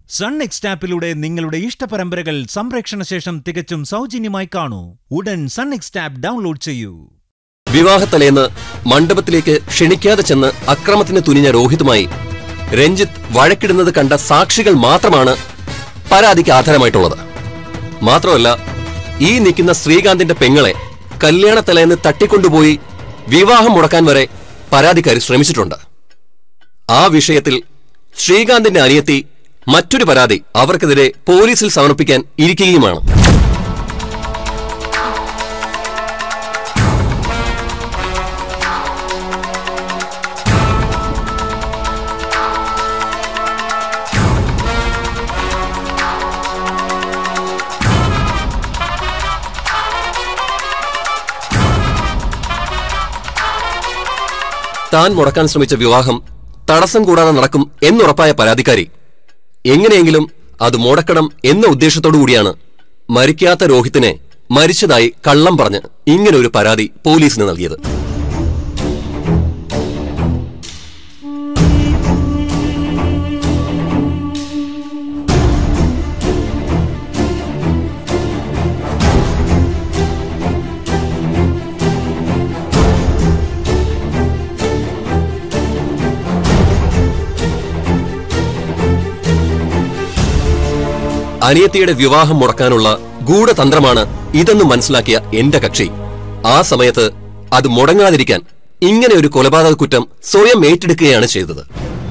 sun next ആപ്പിലൂടെ നിങ്ങളുടെ ഇഷ്ടപരമ്പരകൾ സംപ്രേക്ഷണ ശേഷം തികച്ചും സൗജന്യമായി കാണൂ ഉടൻ സൺ നെക്സ്റ്റ് ആപ്പ് ഡൗൺലോഡ് ചെയ്യൂ വിവാഹത്തലേന്ന് മണ്ഡപത്തിലേക്ക് ക്ഷണിക്കാതെ ചെന്ന് അക്രമത്തിന് തുനിഞ്ഞ രോഹിതുമായി രഞ്ജിത്ത് വഴക്കിടുന്നത് കണ്ട സാക്ഷികൾ മാത്രമാണ് പരാതിക്ക് ആധാരമായിട്ടുള്ളത് മാത്രമല്ല ഈ നിൽക്കുന്ന ശ്രീകാന്തിന്റെ പെങ്ങളെ കല്യാണത്തലേന്ന് തട്ടിക്കൊണ്ടുപോയി വിവാഹം മുടക്കാൻ വരെ പരാതിക്കാരി ശ്രമിച്ചിട്ടുണ്ട് ആ വിഷയത്തിൽ ശ്രീകാന്തിന്റെ അനിയത്തി മറ്റൊരു പരാതി അവർക്കെതിരെ പോലീസിൽ സമർപ്പിക്കാൻ ഇരിക്കുകയുമാണ് താൻ മുടക്കാൻ ശ്രമിച്ച വിവാഹം തടസ്സം കൂടാതെ നടക്കും എന്നുറപ്പായ പരാതിക്കാരി എങ്ങനെയെങ്കിലും അത് മുടക്കണം എന്ന ഉദ്ദേശത്തോടു കൂടിയാണ് മരിക്കാത്ത രോഹിത്തിനെ മരിച്ചതായി കള്ളം പറഞ്ഞ് ഇങ്ങനെ ഒരു പരാതി പോലീസിന് നൽകിയത് അനിയത്തിയുടെ വിവാഹം മുടക്കാനുള്ള ഗൂഢതന്ത്രമാണ് ഇതെന്ന് മനസ്സിലാക്കിയ എന്റെ കക്ഷി ആ സമയത്ത് അത് മുടങ്ങാതിരിക്കാൻ ഇങ്ങനെ ഒരു കൊലപാതക കുറ്റം സ്വയം ഏറ്റെടുക്കുകയാണ് ചെയ്തത്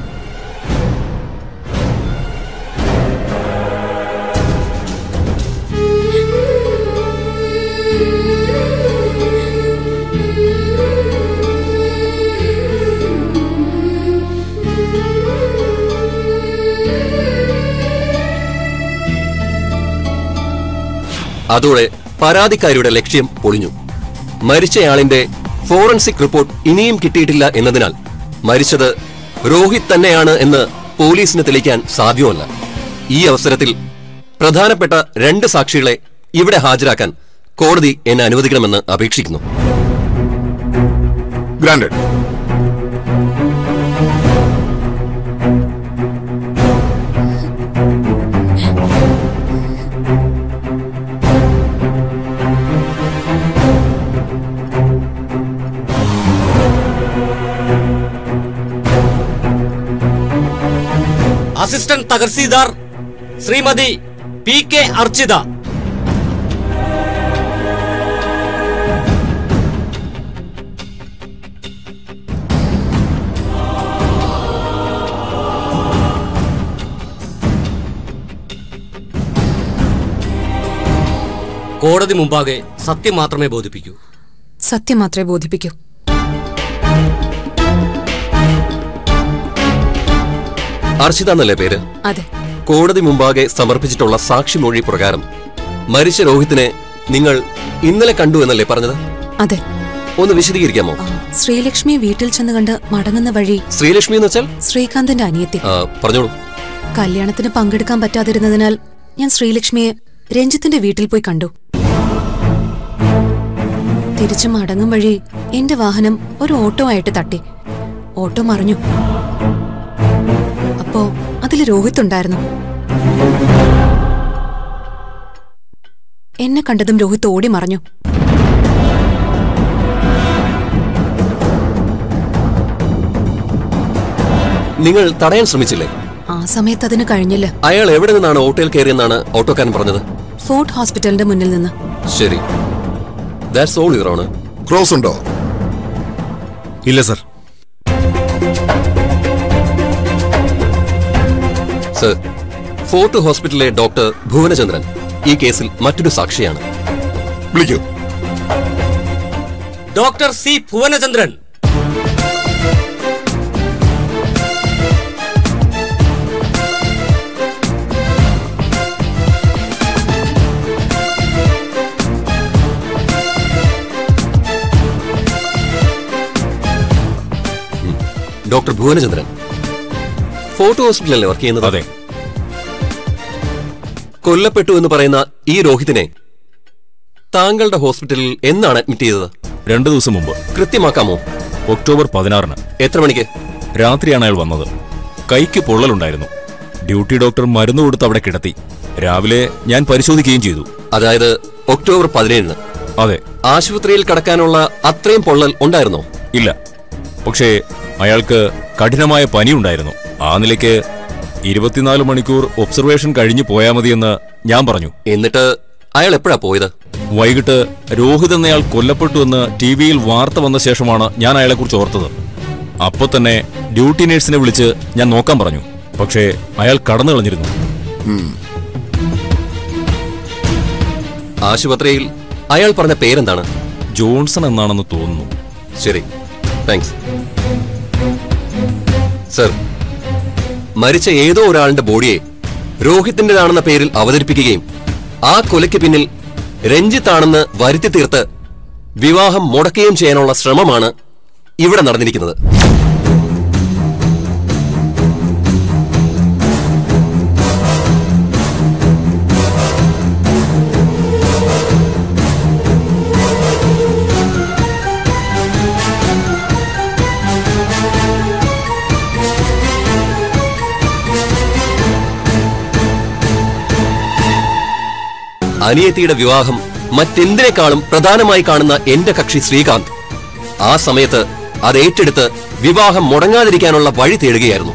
അതോടെ പരാതിക്കാരിയുടെ ലക്ഷ്യം പൊളിഞ്ഞു മരിച്ചയാളിന്റെ ഫോറൻസിക് റിപ്പോർട്ട് ഇനിയും കിട്ടിയിട്ടില്ല എന്നതിനാൽ മരിച്ചത് രോഹിത് തന്നെയാണ് എന്ന് പോലീസിന് തെളിയിക്കാൻ സാധ്യമല്ല ഈ അവസരത്തിൽ പ്രധാനപ്പെട്ട രണ്ട് സാക്ഷികളെ ഇവിടെ ഹാജരാക്കാൻ കോടതി എന്നെ അനുവദിക്കണമെന്ന് അപേക്ഷിക്കുന്നു granted assistant tahsildar Shrimati P K Archita കോടതി മുമ്പാകെ സത്യം മാത്രമേ ബോധിപ്പിക്കൂ സത്യം മാത്രമേ ബോധിപ്പിക്കൂ അർച്ചിത എന്നല്ലേ പേര് അതെ കോടതി മുമ്പാകെ സമർപ്പിച്ചിട്ടുള്ള സാക്ഷിമൊഴി പ്രകാരം മരിച്ച രോഹിത്തിനെ നിങ്ങൾ ഇന്നലെ കണ്ടു എന്നല്ലേ പറഞ്ഞത് അതെ ഒന്ന് വിശദീകരിക്കാമോ ആ, ശ്രീലക്ഷ്മി വീട്ടിൽ ചെന്ന് കണ്ട് മടങ്ങുന്ന വഴി ശ്രീലക്ഷ്മി എന്ന് വെച്ചാൽ ശ്രീകാന്തിന്റെ അനിയത്തി ആ, പറഞ്ഞോളൂ കല്യാണത്തിന് പങ്കെടുക്കാൻ പറ്റാതിരുന്നതിനാൽ ഞാൻ ശ്രീലക്ഷ്മിയെ രഞ്ജിത്തിന്റെ വീട്ടിൽ പോയി കണ്ടു തിരിച്ചു മടങ്ങും വഴി എന്റെ വാഹനം ഒരു ഓട്ടോ ആയിട്ട് തട്ടി ഓട്ടോ മറിഞ്ഞു അപ്പോ അതിൽ രോഹിത് ഉണ്ടായിരുന്നു എന്നെ കണ്ടതും രോഹിത് ഓടി മറഞ്ഞു നിങ്ങൾ തടയാൻ ശ്രമിച്ചില്ലേ ആ സമയത്ത് അതിന് കഴിഞ്ഞില്ല അയാൾ എവിടെ നിന്നാണ് ഓട്ടോയിൽ കയറിയെന്നാണ് ഓട്ടോക്കാരൻ പറഞ്ഞത് ഫോർട്ട് ഹോസ്പിറ്റലിന്റെ മുന്നിൽ നിന്ന് ശരി that's all your honour cross ഉണ്ടോ ഇല്ല സർ സർ ഫോർട്ട് ഹോസ്പിറ്റലിലെ ഡോക്ടർ ഭുവനചന്ദ്രൻ ഈ കേസിൽ മറ്റൊരു സാക്ഷിയാണ് വിളിക്കൂ doctor C Bhuvanachandran doctor Bhuvanachandran fort ഹോസ്പിറ്റലല്ലേ വർക്ക് ചെയ്യുന്നത് അതെ കൊല്ലപ്പെട്ടു എന്ന് പറയുന്ന ഈ രോഹിതിനെ താങ്കളുടെ ഹോസ്പിറ്റലിൽ എന്നാണ് അഡ്മിറ്റ് ചെയ്തത് രണ്ടു ദിവസം മുമ്പ് കൃത്യമാക്കാമോ ഒക്ടോബർ പതിനാറിന് എത്ര മണിക്ക് രാത്രിയാണ് അയാൾ വന്നത് കൈക്ക് പൊള്ളലുണ്ടായിരുന്നു ഡ്യൂട്ടി ഡോക്ടർ മരുന്ന് കൊടുത്ത് അവിടെ കിടത്തി രാവിലെ ഞാൻ പരിശോധിക്കുകയും ചെയ്തു അതായത് ഒക്ടോബർ പതിനേഴിന് അതെ ആശുപത്രിയിൽ കടക്കാനുള്ള അത്രയും പൊള്ളൽ ഉണ്ടായിരുന്നോ ഇല്ല പക്ഷേ അയാൾക്ക് കഠിനമായ പനി ഉണ്ടായിരുന്നു ആ നിലയ്ക്ക് ഇരുപത്തിനാല് മണിക്കൂർ ഒബ്സർവേഷൻ കഴിഞ്ഞു പോയാൽ മതിയെന്ന് ഞാൻ പറഞ്ഞു എന്നിട്ട് അയാൾ എപ്പോഴാ പോയത് വൈകിട്ട് രോഹിത് എന്നയാൾ കൊല്ലപ്പെട്ടു എന്ന് ടി വിയിൽ വാർത്ത വന്ന ശേഷമാണ് ഞാൻ അയാളെക്കുറിച്ച് ഓർത്തത് അപ്പൊ തന്നെ ഡ്യൂട്ടി നേഴ്സിനെ വിളിച്ച് ഞാൻ നോക്കാൻ പറഞ്ഞു പക്ഷേ അയാൾ കടന്നു കളഞ്ഞിരുന്നു ആശുപത്രിയിൽ അയാൾ പറഞ്ഞ പേരെന്താണ് ജോൺസൺ എന്നാണെന്ന് തോന്നുന്നു ശരി താങ്ക്സ് സർ മരിച്ച ഏതോ ഒരാളുടെ ബോഡിയെ രോഹിത്തിന്റേതാണെന്ന പേരിൽ അവതരിപ്പിക്കുകയും ആ കൊലയ്ക്ക് പിന്നിൽ രഞ്ജിത്താണെന്ന് വരുത്തി തീർത്ത് വിവാഹം മുടക്കുകയും ചെയ്യാനുള്ള ശ്രമമാണ് ഇവിടെ നടന്നിരിക്കുന്നത് അനിയത്തിയുടെ വിവാഹം മറ്റെന്തിനേക്കാളും പ്രധാനമായി കാണുന്ന എന്റെ കക്ഷി ശ്രീകാന്ത് ആ സമയത്ത് അത് ഏറ്റെടുത്ത് വിവാഹം മുടങ്ങാതിരിക്കാനുള്ള വഴി തേടുകയായിരുന്നു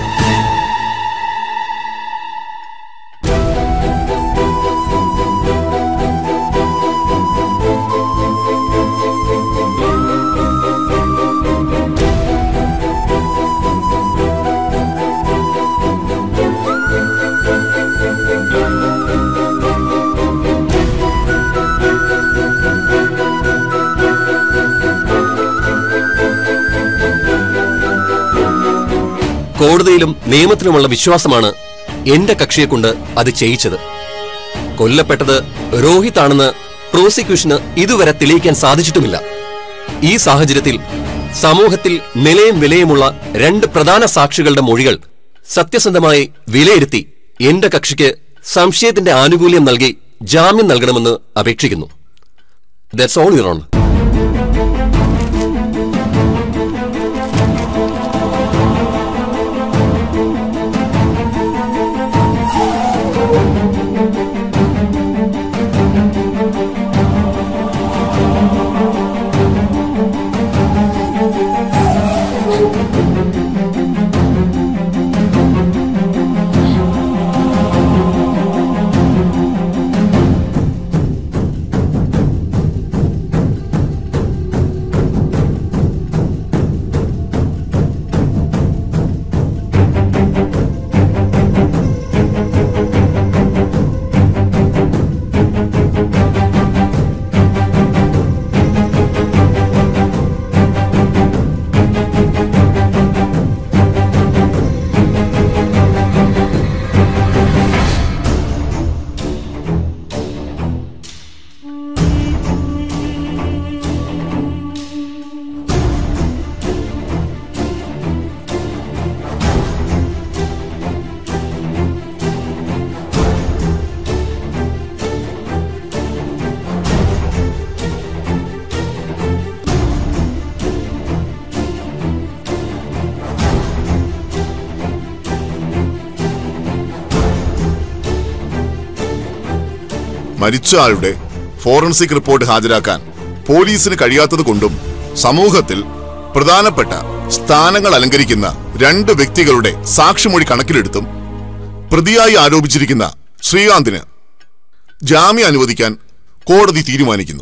കോടതിയിലും നിയമത്തിലുമുള്ള വിശ്വാസമാണ് എന്റെ കക്ഷിയെക്കൊണ്ട് അത് ചെയ്യിച്ചത് കൊല്ലപ്പെട്ടത് രോഹിത് ആണെന്ന് പ്രോസിക്യൂഷന് ഇതുവരെ തെളിയിക്കാൻ സാധിച്ചിട്ടുമില്ല ഈ സാഹചര്യത്തിൽ സമൂഹത്തിൽ നിലയും വിലയുമുള്ള രണ്ട് പ്രധാന സാക്ഷികളുടെ മൊഴികൾ സത്യസന്ധമായി വിലയിരുത്തി എന്റെ കക്ഷിക്ക് സംശയത്തിന്റെ ആനുകൂല്യം നൽകി ജാമ്യം നൽകണമെന്ന് അപേക്ഷിക്കുന്നു ദാറ്റ്സ് ഓൾ യുറോൺ മരിച്ച ആളുടെ ഫോറൻസിക് റിപ്പോർട്ട് ഹാജരാക്കാൻ പോലീസിന് കഴിയാത്തത് കൊണ്ടും സമൂഹത്തിൽ പ്രധാനപ്പെട്ട സ്ഥാനങ്ങൾ അലങ്കരിക്കുന്ന രണ്ട് വ്യക്തികളുടെ സാക്ഷിമൊഴി കണക്കിലെടുത്തും പ്രതിയായി ആരോപിച്ചിരിക്കുന്ന ശ്രീകാന്തിന് ജാമ്യം അനുവദിക്കാൻ കോടതി തീരുമാനിക്കുന്നു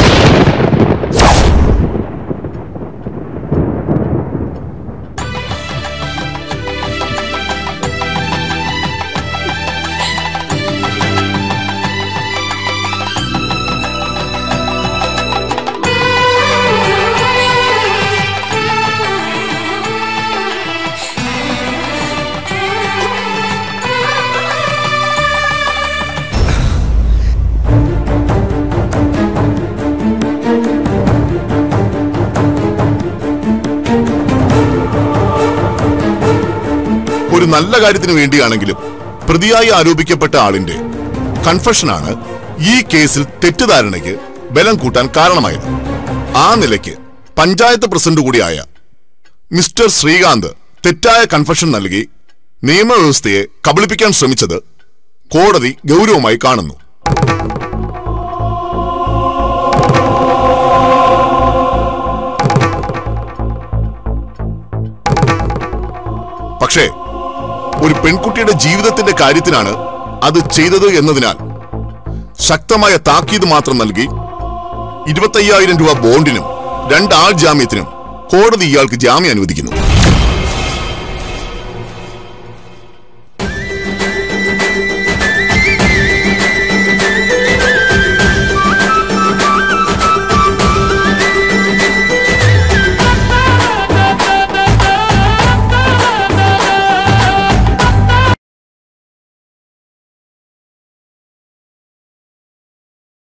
ഒരു നല്ല കാര്യത്തിന് വേണ്ടിയാണെങ്കിലും പ്രതിയായി ആരോപിക്കപ്പെട്ട ആളിന്റെ കൺഫഷനാണ് ഈ കേസിൽ തെറ്റിദ്ധാരണയ്ക്ക് ബലം കൂട്ടാൻ കാരണമായത് ആ നിലയ്ക്ക് പഞ്ചായത്ത് പ്രസിഡന്റ് കൂടിയായ മിസ്റ്റർ ശ്രീകാന്ത് തെറ്റായ കൺഫഷൻ നൽകി നിയമവ്യവസ്ഥയെ കബളിപ്പിക്കാൻ ശ്രമിച്ചത് കോടതി ഗൗരവമായി കാണുന്നു പക്ഷേ ഒരു പെൺകുട്ടിയുടെ ജീവിതത്തിന്റെ കാര്യത്തിനാണ് അത് ചെയ്തത് എന്നതിനാൽ ശക്തമായ താക്കീത് മാത്രം നൽകി ഇരുപത്തയ്യായിരം രൂപ ബോണ്ടിനും രണ്ടാൾ ജാമ്യത്തിനും കോടതി ഇയാൾക്ക് ജാമ്യം അനുവദിക്കുന്നു